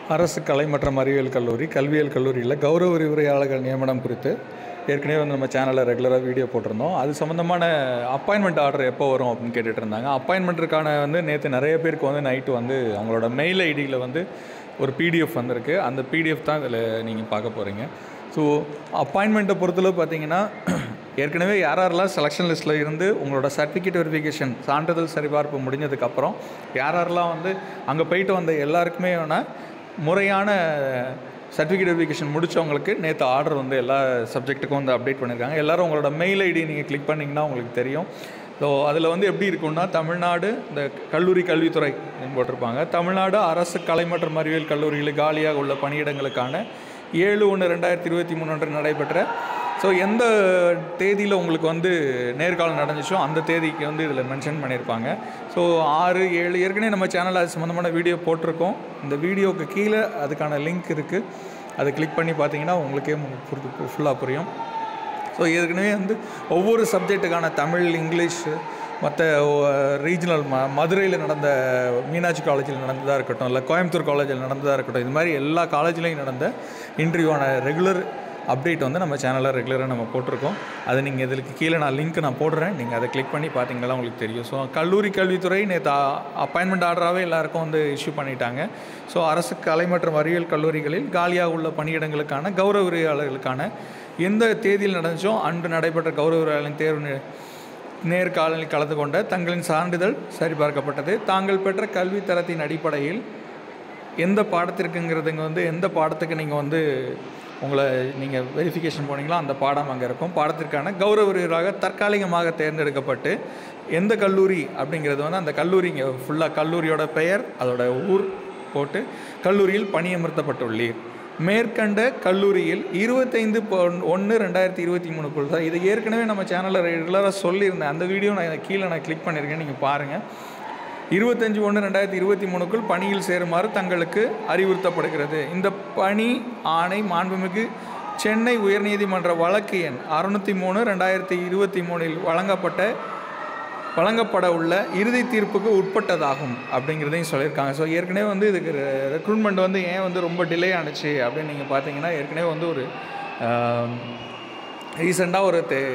அரசு கலை மற்றும் அறிவியல் கல்லூரி கல்வியியல் கல்லூரியில் கௌரவ விரிவுரையாளர்கள் நியமனம் குறித்து ஏற்கனவே வந்து நம்ம சேனலில் ரெகுலராக வீடியோ போட்டிருந்தோம் அது சம்மந்தமான அப்பாயின்மெண்ட் ஆர்டர் எப்போ வரும் அப்படின்னு கேட்டுட்டு இருந்தாங்க அப்பாயின்மெண்ட்டுக்கான வந்து நேற்று நிறைய பேருக்கு வந்து நைட்டு வந்து அவங்களோட மெயில் ஐடியில் வந்து ஒரு பிடிஎஃப் வந்திருக்கு அந்த பிடிஎஃப் தான் இதில் நீங்கள் பார்க்க போகிறீங்க ஸோ அப்பாயின்மெண்ட்டை பொறுத்தளவு பார்த்தீங்கன்னா ஏற்கனவே யார் யாரெல்லாம் செலெக்ஷன் லிஸ்ட்டில் இருந்து உங்களோட சர்டிஃபிகேட் வெரிஃபிகேஷன் சான்றிதழ் சரிபார்ப்பு முடிஞ்சதுக்கப்புறம் யார் யாரெல்லாம் வந்து அங்கே போயிட்டு வந்த எல்லாருக்குமே வேணால் முறையான சர்டிஃபிகேட் வெரிஃபிகேஷன் முடித்தவங்களுக்கு நேற்று ஆர்டர் வந்து எல்லா சப்ஜெக்ட்டுக்கும் வந்து அப்டேட் பண்ணியிருக்காங்க எல்லோரும் உங்களோட மெயில் ஐடி நீங்கள் கிளிக் பண்ணிங்கன்னா உங்களுக்கு தெரியும் ஸோ அதில் வந்து எப்படி இருக்கும்னா தமிழ்நாடு இந்த கல்லூரி கல்வித்துறை அப்படின்னு போட்டிருப்பாங்க தமிழ்நாடு அரசு கலை மற்றும் அறிவியல் கல்லூரிகளில் காலியாக உள்ள பணியிடங்களுக்கான ஏழு ஒன்று ரெண்டாயிரத்தி இருபத்தி மூணு அன்று நடைபெற்ற ஸோ எந்த தேதியில் உங்களுக்கு வந்து நேர்காணல் நடந்துச்சோ அந்த தேதிக்கு வந்து இதில் மென்ஷன் பண்ணியிருப்பாங்க ஸோ ஆறு ஏழு ஏற்கனவே நம்ம சேனலில் அது சம்மந்தமான வீடியோ போட்டிருக்கோம் இந்த வீடியோவுக்கு கீழே அதுக்கான லிங்க் இருக்குது அதை கிளிக் பண்ணி பார்த்தீங்கன்னா உங்களுக்கே ஃபுல்லாக புரியும் ஸோ ஏற்கனவே வந்து ஒவ்வொரு சப்ஜெக்ட்டுக்கான தமிழ் இங்கிலீஷ் மற்ற ரீஜனல் ம மதுரையில் நடந்த மீனாட்சி காலேஜில் நடந்ததாக இருக்கட்டும் இல்லை கோயம்புத்தூர் காலேஜில் நடந்ததாக இருக்கட்டும் இது மாதிரி எல்லா காலேஜ்லேயும் நடந்த இன்டர்வியூவான ரெகுலர் அப்டேட் வந்து நம்ம சேனலில் ரெகுலராக நம்ம போட்டிருக்கோம் அதை நீங்கள் இதுக்கு கீழே நான் லிங்க் நான் போடுறேன் நீங்கள் அதை கிளிக் பண்ணி பார்த்தீங்கன்னா உங்களுக்கு தெரியும் ஸோ கல்லூரி கல்வித்துறை நேற்று அப்பாயின்மெண்ட் ஆர்டராகவே எல்லாருக்கும் வந்து இஷ்யூ பண்ணிட்டாங்க ஸோ அரசு கலை மற்றும் அறிவியல் கல்லூரிகளில் காலியாக உள்ள பணியிடங்களுக்கான கௌரவ விரிவாளர்களுக்கான எந்த தேதியில் நடந்துச்சோ அன்று நடைபெற்ற கௌரவ விரிவாளரின் தேர்வு நேர்காணலில் கலந்து கொண்ட தங்களின் சான்றிதழ் சரிபார்க்கப்பட்டது தாங்கள் பெற்ற கல்வி தரத்தின் அடிப்படையில் எந்த பாடத்திற்குங்கிறதுங்க வந்து எந்த பாடத்துக்கு நீங்கள் வந்து உங்களை நீங்கள் வெரிஃபிகேஷன் போனீங்களோ அந்த பாடம் அங்கே இருக்கும் பாடத்திற்கான கௌரவ விரிவராக தற்காலிகமாக தேர்ந்தெடுக்கப்பட்டு எந்த கல்லூரி அப்படிங்கிறது வந்து அந்த கல்லூரி இங்கே ஃபுல்லாக கல்லூரியோட பெயர் அதோட ஊர் போட்டு கல்லூரியில் பணியமர்த்தப்பட்டுள்ளீர் மேற்கண்ட கல்லூரியில் இருபத்தைந்து ஒன்று ரெண்டாயிரத்தி இருபத்தி மூணுக்குள் தான் இது ஏற்கனவே நம்ம சேனலில் ரெகுலராக சொல்லியிருந்தேன் அந்த வீடியோ நான் கீழே நான் கிளிக் பண்ணியிருக்கேன் நீங்கள் பாருங்கள் இருபத்தஞ்சி ஒன்று ரெண்டாயிரத்தி இருபத்தி மூணுக்குள் பணியில் சேருமாறு தங்களுக்கு அறிவுறுத்தப்படுகிறது இந்த பணி ஆணை மாண்புமிகு சென்னை உயர்நீதிமன்ற வழக்கு எண் அறுநூற்றி மூணு ரெண்டாயிரத்தி இருபத்தி மூணில் வழங்கப்பட்ட வழங்கப்பட உள்ள இறுதி தீர்ப்புக்கு உட்பட்டதாகும் அப்படிங்கிறதையும் சொல்லியிருக்காங்க ஸோ ஏற்கனவே வந்து இதுக்கு ரெக்ரூட்மெண்ட் வந்து ஏன் வந்து ரொம்ப டிலே ஆணுச்சு அப்படின்னு நீங்கள் பார்த்தீங்கன்னா ஏற்கனவே வந்து ஒரு ரீசெண்டாக ஒரு தே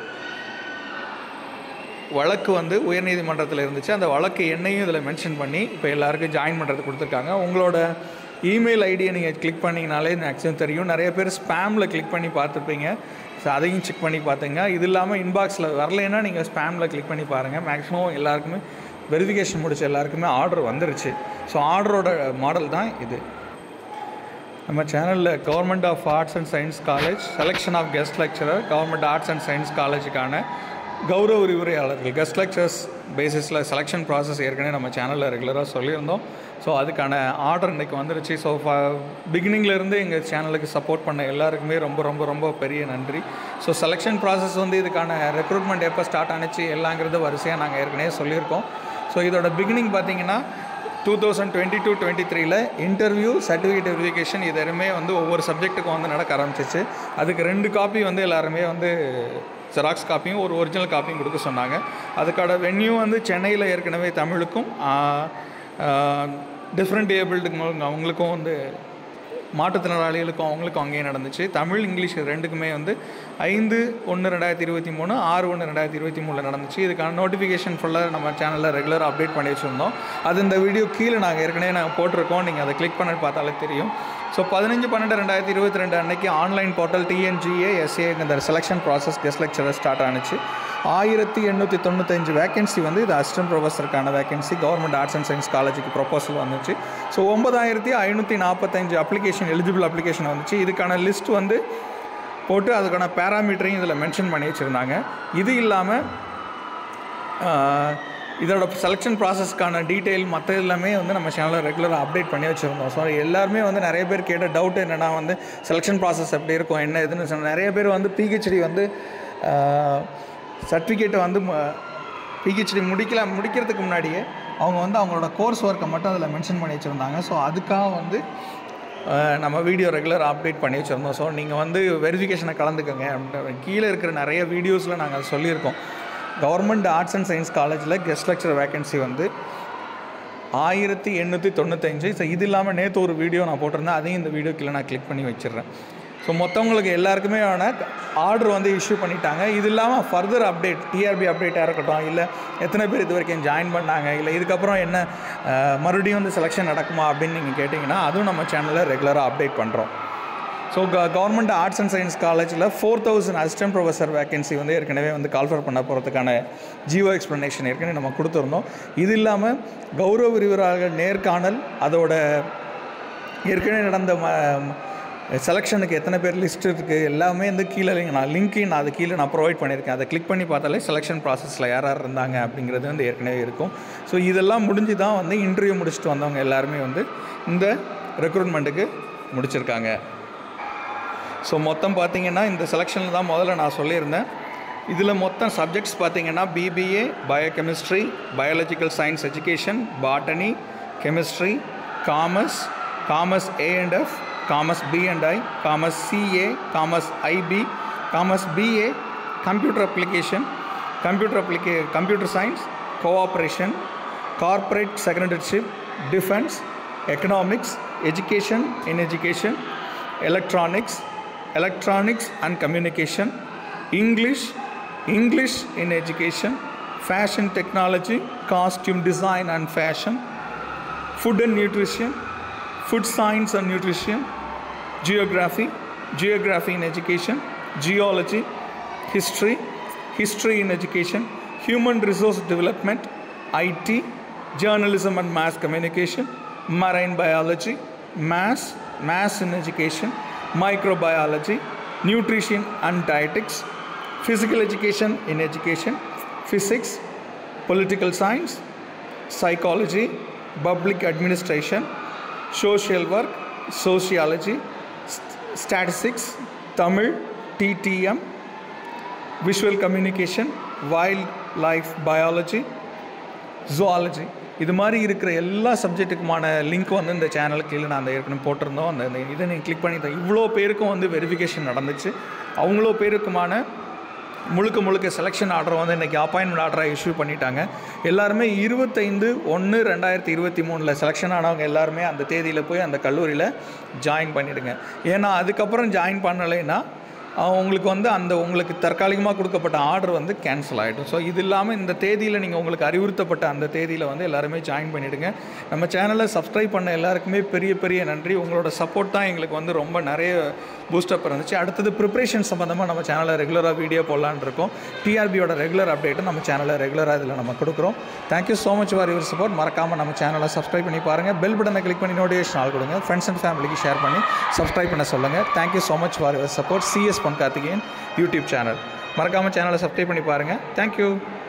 வழக்கு வந்து உயர்நீதிமன்றத்தில் இருந்துச்சு அந்த வழக்கு எண்ணையும் இதில் மென்ஷன் பண்ணி இப்போ எல்லாருக்கும் ஜாயின் பண்ணுறது கொடுத்துருக்காங்க உங்களோட இமெயில் ஐடியை நீங்கள் கிளிக் பண்ணிங்கனாலே மேக்ஸிமம் தெரியும் நிறைய பேர் ஸ்பேமில் கிளிக் பண்ணி பார்த்துருப்பீங்க ஸோ அதையும் செக் பண்ணி பார்த்துங்க இது இல்லாமல் இன்பாக்ஸில் வரலைன்னா நீங்கள் ஸ்பேமில் கிளிக் பண்ணி பாருங்கள் மேக்ஸிமம் எல்லாருக்குமே வெரிஃபிகேஷன் முடிச்ச எல்லாருக்குமே ஆர்டர் வந்துருச்சு ஸோ ஆர்டரோட மாடல் தான் இது நம்ம சேனலில் government of arts and science college selection of guest lecturer government arts and science காலேஜுக்கான கௌரவ விரிவுரையாளர்கள் கெஸ்ட் லெக்சர்ஸ் பேசிஸில் செலெக்ஷன் ப்ராசஸ் ஏற்கனவே நம்ம சேனலில் ரெகுலராக சொல்லியிருந்தோம் ஸோ அதுக்கான ஆர்டர் இன்றைக்கி வந்துருச்சு ஸோ பிகினிங்லேருந்து எங்கள் சேனலுக்கு சப்போர்ட் பண்ண எல்லாருக்குமே ரொம்ப ரொம்ப ரொம்ப பெரிய நன்றி ஸோ செலெக்ஷன் ப்ராசஸ் வந்து இதுக்கான ரெக்ரூட்மெண்ட் எப்போ ஸ்டார்ட் ஆனிச்சு எல்லாங்கிறது வரிசையாக நாங்கள் ஏற்கனவே சொல்லியிருக்கோம் ஸோ இதோட பிகினிங் பார்த்தீங்கன்னா two thousand twenty two twenty த்ரீல இன்டர்வியூ சர்டிஃபிகேட் வெரிஃபிகேஷன் இது எல்லாமே வந்து ஒவ்வொரு சப்ஜெக்ட்டுக்கும் வந்து நடக்க ஆரம்பிச்சிச்சு அதுக்கு ரெண்டு காப்பி வந்து எல்லாருமே வந்து ஜெராக்ஸ் காப்பியும் ஒரு ஒரிஜினல் காப்பியும் கொடுக்க சொன்னாங்க அதுக்கான வென்யூ வந்து சென்னையில் ஏற்கனவே தமிழுக்கும் டிஃப்ரெண்ட் ஏபிள்டுங்க அவங்களுக்கும் வந்து மாற்றுத்திறனாளிகளுக்கும் அவங்களுக்கும் அங்கேயே நடந்துச்சு தமிழ் இங்கிலீஷ் ரெண்டுக்குமே வந்து ஐந்து ஒன்று ரெண்டாயிரத்தி இருபத்தி மூணு ஆறு ஒன்று ரெண்டாயிரத்தி இருபத்தி மூணில் நடந்துச்சு இதுக்கான நோட்டிஃபிகேஷன் ஃபுல்லாக நம்ம சேனலில் ரெகுலராக அப்டேட் பண்ணி வச்சுருந்தோம் அது இந்த வீடியோ கீழே நாங்கள் ஏற்கனவே நாங்கள் போட்டிருக்கோம் நீங்கள் அதை கிளிக் பண்ணி பார்த்தாலே தெரியும் ஸோ பதினஞ்சு பன்னெண்டு ரெண்டாயிரத்தி இருபத்தி ரெண்டு அன்னைக்கு ஆன்லைன் போர்ட்டல் டிஎன்ஜிஏ எஸ்ஏ இந்த selection process guest lecturer start ஆனிச்சு ஆயிரத்தி எண்ணூற்றி தொண்ணூத்தஞ்சு வேகன்சி வந்து இது அசிஸ்டன்ட் ப்ரொஃபஸருக்கான vacancy government arts and science காலேஜுக்கு ப்ரொப்போசல் வந்துச்சு ஸோ ஒன்பதாயிரத்தி ஐநூற்றி நாற்பத்தஞ்சு அப்ளிகேஷன் எலிஜிபிள் அப்ளிகேஷன் வந்துச்சு இதுக்கான லிஸ்ட் வந்து போட்டு அதுக்கான பேராமீட்டரையும் இதில் மென்ஷன் பண்ணி வச்சுருந்தாங்க இது இல்லாமல் இதோட செலெக்ஷன் ப்ராசஸ்க்கான டீட்டெயில் மற்ற எல்லாமே வந்து நம்ம சேனலில் ரெகுலராக அப்டேட் பண்ணி வச்சுருந்தோம் ஸோ எல்லாருமே வந்து நிறைய பேர் கேட்ட டவுட் என்னென்னா வந்து செலெக்ஷன் ப்ராசஸ் எப்படி இருக்கும் என்ன இதுன்னு சொன்ன நிறைய பேர் வந்து பிஹெச்டி வந்து சர்டிஃபிகேட்டை வந்து பிஹெச்டி முடிக்கல முடிக்கிறதுக்கு முன்னாடியே அவங்க வந்து அவங்களோட கோர்ஸ் ஒர்க்கை மட்டும் அதில் மென்ஷன் பண்ணி வச்சுருந்தாங்க ஸோ அதுக்காக வந்து நம்ம வீடியோ ரெகுலர் அப்டேட் பண்ணி வச்சுருந்தோம் ஸோ நீங்கள் வந்து வெரிஃபிகேஷனை கலந்துக்கோங்க அப்படின்ற கீழே இருக்கிற நிறைய வீடியோஸில் நாங்கள் அதை சொல்லியிருக்கோம் கவர்மெண்ட் ஆர்ட்ஸ் அண்ட் சயின்ஸ் காலேஜில் கெஸ்ட் லெக்சர் வேகன்சி வந்து ஆயிரத்தி எண்ணூற்றி தொண்ணூத்தஞ்சு ஸோ இது இல்லாமல் நேற்று ஒரு வீடியோ நான் போட்டிருந்தேன் அதையும் இந்த வீடியோ கீழே நான் கிளிக் பண்ணி வச்சிடுறேன் ஸோ மொத்தவங்களுக்கு எல்லாருக்குமே ஆன ஆர்டர் வந்து இஷ்யூ பண்ணிட்டாங்க இது இல்லாமல் ஃபர்தர் அப்டேட் டிஆர்பி அப்டேட்டாக இருக்கட்டும் இல்லை எத்தனை பேர் இது வரைக்கும் ஜாயின் பண்ணாங்க இல்லை இதுக்கப்புறம் என்ன அஹ், மறுபடியும் வந்து செலெக்ஷன் நடக்குமா அப்படின்னு நீங்கள் கேட்டிங்கன்னா அதுவும் நம்ம சேனலில் ரெகுலராக அப்டேட் பண்ணுறோம் ஸோ க கவர்மெண்ட் ஆர்ட்ஸ் அண்ட் சயின்ஸ் காலேஜில் four thousand assistant professor vacancy வந்து ஏற்கனவே வந்து கால்ஃபர் பண்ண போகிறதுக்கான ஜியோ எக்ஸ்ப்ளனேஷன் ஏற்கனவே நம்ம கொடுத்துருந்தோம் இது இல்லாமல் கௌரவ விரிவுரையாளர்கள் நேர்காணல் அதோட ஏற்கனவே நடந்த ம செலெக்ஷனுக்கு எத்தனை பேர் லிஸ்ட் இருக்குது எல்லாமே வந்து கீழே link- நான் லிங்க்கையும் நான் அது கீழே நான் ப்ரொவைட் பண்ணியிருக்கேன் அதை கிளிக் பண்ணி பார்த்தாலே செலெக்ஷன் ப்ராசஸில் யார் யார் இருந்தாங்க அப்படிங்கிறது வந்து ஏற்கனவே இருக்கும் ஸோ இதெல்லாம் முடிஞ்சு தான் வந்து இன்டர்வியூ முடிச்சுட்டு வந்தவங்க எல்லாருமே வந்து இந்த ரெக்ரூட்மெண்ட்டுக்கு முடிச்சிருக்காங்க ஸோ மொத்தம் பார்த்தீங்கன்னா இந்த செலெக்ஷனில் தான் முதல்ல நான் சொல்லியிருந்தேன் இதில் மொத்தம் சப்ஜெக்ட்ஸ் பார்த்தீங்கன்னா BBA biochemistry biological science education botany chemistry commerce commerce A and F commerce B and I commerce CA commerce IB commerce BA computer application computer application computer science cooperation corporate secretaryship defence economics education in education electronics electronics and communication english english in education fashion technology costume design and fashion food and nutrition food science and nutrition geography geography in education geology history history in education human resource development it journalism and mass communication marine biology mass mass in education microbiology nutrition and dietetics physical education in education physics political science psychology, public administration, social work, sociology, st- statistics, Tamil, TTM, visual communication, wildlife biology, zoology இது மாதிரி இருக்கிற எல்லா சப்ஜெக்ட்டுக்குமான link வந்து இந்த சேனலுக்கு கீழே நான் அந்த ஏற்கனவே போட்டிருந்தோம் அந்த அந்த இதை நீங்கள் கிளிக் பண்ணி தான் இவ்வளோ பேருக்கும் வந்து வெரிஃபிகேஷன் நடந்துச்சு அவங்களோ பேருக்குமான முழுக்க முழுக்க செலெக்ஷன் ஆர்டர் வந்து இன்றைக்கி அப்பாயின்மெண்ட் ஆர்டராக இஷ்யூ பண்ணிட்டாங்க எல்லாருமே இருபத்தைந்து ஒன்று ரெண்டாயிரத்தி இருபத்தி மூணில் செலெக்ஷன் ஆனவங்க எல்லாருமே அந்த தேதியில் போய் அந்த கல்லூரியில் ஜாயின் பண்ணிடுங்க ஏன்னா அதுக்கப்புறம் ஜாயின் பண்ணலைன்னா அஹ், உங்களுக்கு வந்து அந்த உங்களுக்கு தற்காலிகமாக கொடுக்கப்பட்ட ஆர்டர் வந்து கேன்சல் ஆகிடும் ஸோ இது இல்லாமல் இந்த தேதியில் நீங்கள் உங்களுக்கு அறிவுறுத்தப்பட்ட அந்த தேதியில் வந்து எல்லாருமே ஜாயின் பண்ணிவிடுங்க நம்ம சேனலை சப்ஸ்கிரைப் பண்ண எல்லாருக்குமே பெரிய பெரிய நன்றி உங்களோட சப்போர்ட் தான் எங்களுக்கு வந்து ரொம்ப நிறைய பூஸ்டப் இருந்துச்சு அடுத்தது ப்ரிப்ரேஷன் சம்மந்தமாக நம்ம சேனலில் ரெகுலராக வீடியோ போடலான்னு இருக்கோம் டிஆர்பியோட ரெகுலர் அப்டேட்டும் நம்ம சேனலில் ரெகுலராக இதில் நம்ம கொடுக்குறோம் thank you so much for your support மறக்காமல் நம்ம சேனலை சப்ஸ்கிரைப் பண்ணி பாருங்கள் பெல் பட்டனை கிளிக் பண்ணி நோட்டிஃபிகேஷன் ஆள் கொடுங்க ஃப்ரெண்ட்ஸ் அண்ட் ஃபேமிலிக்கு ஷேர் பண்ணி சப்ஸ்கிரைப் பண்ண சொல்லுங்கள் thank you so much for your support CS Pon Karthikeyan YouTube channel மறக்காமல் சேனலை சப்ஸ்கிரைப் பண்ணி பாருங்கள் தேங்க்யூ